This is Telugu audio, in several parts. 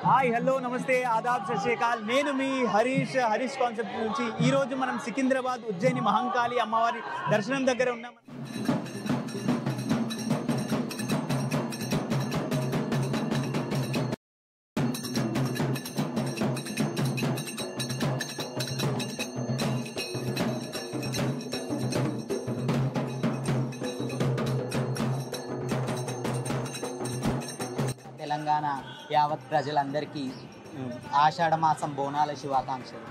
హాయ్ హలో నమస్తే ఆదాబ్ సత్ శ్రీ అకాల్ నేను మీ హరీష్ హరీష్ కాన్సెప్ట్ నుంచి ఈ రోజు మనం సికింద్రాబాద్ ఉజ్జయిని మహంకాళి అమ్మవారి దర్శనం దగ్గర ఉన్నాం తెలంగాణ యావత్ ప్రజలందరికీ ఉమ్, ఆషాఢ మాసం బోనాల శుభాకాంక్షలు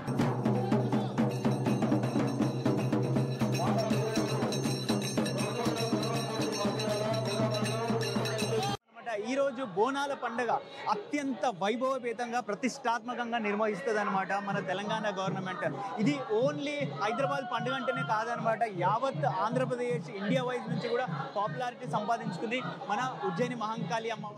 అన్నమాట ఈ రోజు బోనాల పండుగ అత్యంత వైభవపేతంగా ప్రతిష్టాత్మకంగా నిర్వహిస్తుంది అనమాట మన తెలంగాణ గవర్నమెంట్ ఇది ఓన్లీ హైదరాబాద్ పండుగ అంటేనే కాదనమాట యావత్ ఆంధ్రప్రదేశ్ ఇండియా వైజ్ నుంచి కూడా పాపులారిటీ సంపాదించుకుంది మన ఉజ్జయిని మహంకాళి అమ్మ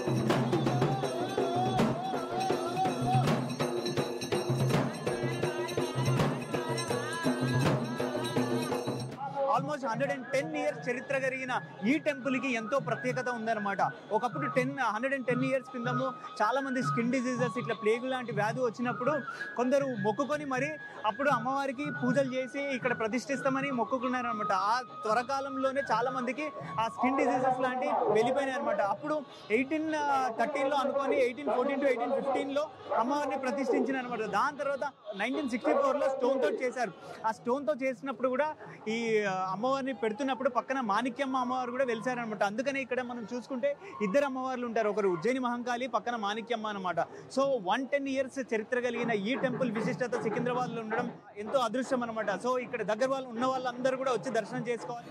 almost hundred and ten years చరిత్ర కలిగిన ఈ టెంపుల్ కి ఎంతో ప్రత్యేకత ఉందన్నమాట ఒకప్పుడు ten hundred and ten years కిందము చాలా మంది స్కిన్ డిసీజెస్ ఇట్లా ప్లేగు లాంటి వ్యాధి వచ్చినప్పుడు కొందరు మొక్కుకొని మరి అప్పుడు అమ్మవారికి పూజలు చేసి ఇక్కడ ప్రతిష్ఠిస్తామని మొక్కుకున్నారనమాట ఆ త్వరకాలంలోనే చాలా మందికి ఆ స్కిన్ డిసీజెస్ లాంటి వెళ్ళిపోయినాయి అనమాట అప్పుడు ఎయిటీన్ థర్టీన్లో అనుకొని ఎయిటీన్ ఫోర్టీన్ టు ఎయిటీన్ ఫిఫ్టీన్లో అమ్మవారిని ప్రతిష్ఠించిన అనమాట దాని తర్వాత నైన్టీన్ సిక్స్టీ ఫోర్లో స్టోన్ తో చేశారు ఆ స్టోన్ తో చేసినప్పుడు కూడా ఈ ఆ, అమ్మవారిని పెడుతున్నప్పుడు పక్కన మాణిక్యమ్మ అమ్మవారు కూడా వెలిసారనమాట అందుకనే ఇక్కడ మనం చూసుకుంటే ఇద్దరు అమ్మవార్లు ఉంటారు ఒకరు ఉజ్జయిని మహంకాళి పక్కన మాణిక్యమ్మ అనమాట సో వన్ టెన్ ఇయర్స్ చరిత్ర కలిగిన ఈ టెంపుల్ విశిష్టత సికింద్రాబాద్ లో ఉండడం ఎంతో అదృష్టం అనమాట సో ఇక్కడ దగ్గర వాళ్ళు ఉన్న వాళ్ళందరూ కూడా వచ్చి దర్శనం చేసుకోవాలి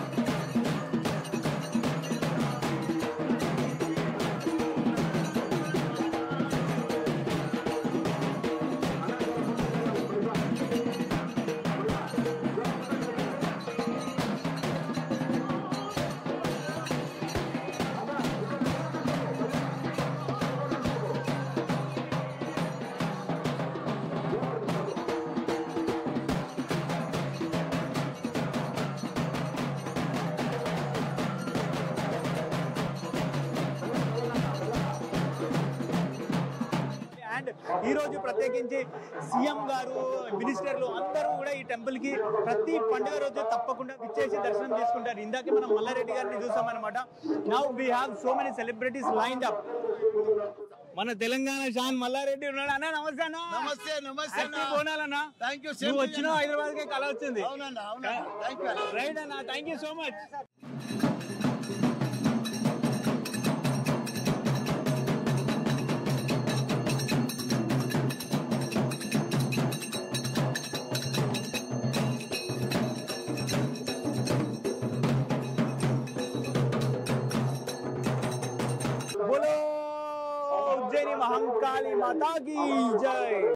అండ్ ఈ రోజు ప్రత్యేకించి సీఎం గారు మినిస్టర్లు అందరూ కూడా ఈ టెంపుల్ కి ప్రతి పండుగ రోజు తప్పకుండా విచ్చేసి దర్శనం చేసుకుంటారు ఇందాకే మనం మల్లారెడ్డి గారిని చూసామన్నమాట now we have so many celebrities lined up మన తెలంగాణ షాన్ మల్లారెడ్డి ఉన్నాడు అన్న నమస్తే అన్న నమస్తే నమస్తే హ్యాపీ బోనాలన్నా థ్యాంక్ యూ నువ్వు వచ్చినావు హైదరాబాద్ కి కళ వచ్చింది అవునన్నా అవునన్నా థ్యాంక్ యూ రైట్ అన్న థ్యాంక్ యూ సో మచ్ बोलो उज्जैनी महाकाली माता की जय